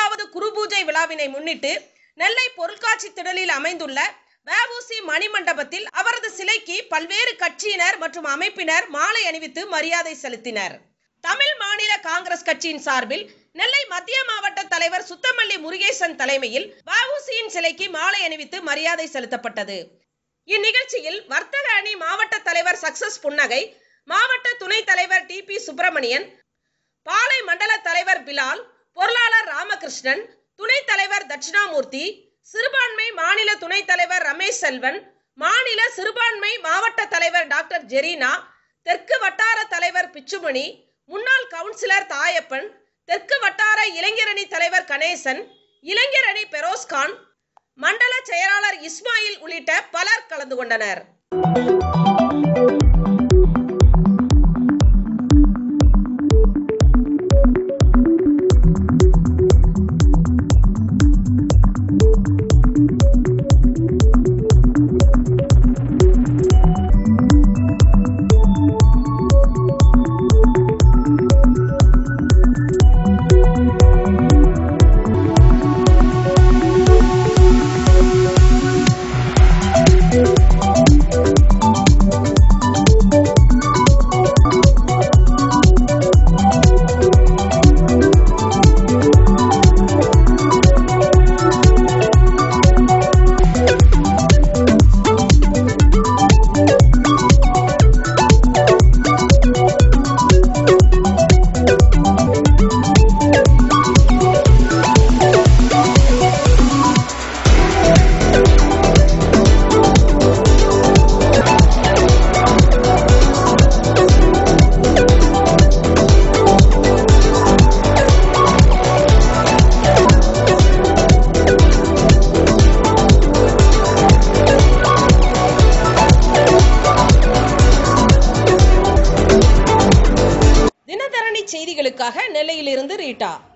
நூறாவது குரு பூஜை விழாவினை முன்னிட்டு நெல்லை பொருட்காட்சி திடலில் அமைந்துள்ள வஉசி மணிமண்டபத்தில் அவரது சிலைக்கு பல்வேறு கட்சியினர் மற்றும் அமைப்பினர் மாலை அணிவித்து மரியாதை செலுத்தினர் தமிழ் மாநில காங்கிரஸ் கட்சியின் சார்பில் நெல்லை மத்திய மாவட்ட தலைவர் சுத்தமல்லி முருகேசன் தலைமையில் வஉசியின் சிலைக்கு மாலை அணிவித்து மரியாதை செலுத்தப்பட்டது இந்நிகழ்ச்சியில் வர்த்தக அணி மாவட்ட தலைவர் சக்சஸ் புன்னகை மாவட்ட துணைத் தலைவர் டி பி சுப்பிரமணியன் பாளை மண்டல தலைவர் பிலால் பொருளாளர் ராமகிருஷ்ணன் துணைத் தலைவர் தட்சிணாமூர்த்தி சிறுபான்மை மாநில துணைத் தலைவர் ரமேஷ் செல்வன் மாநில சிறுபான்மை மாவட்ட தலைவர் டாக்டர் ஜெரீனா தெற்கு வட்டார தலைவர் பிச்சுமணி முன்னாள் கவுன்சிலர் தாயப்பன் தெற்கு வட்டார இளைஞரணி தலைவர் கணேசன் இளைஞரணி பெரோஸ்கான் மண்டல செயலாளர் இஸ்மாயில் உள்ளிட்ட பலர் கலந்து கொண்டனர் தினதரணி செய்திகளுக்காக நெல்லையிலிருந்து ரீட்டா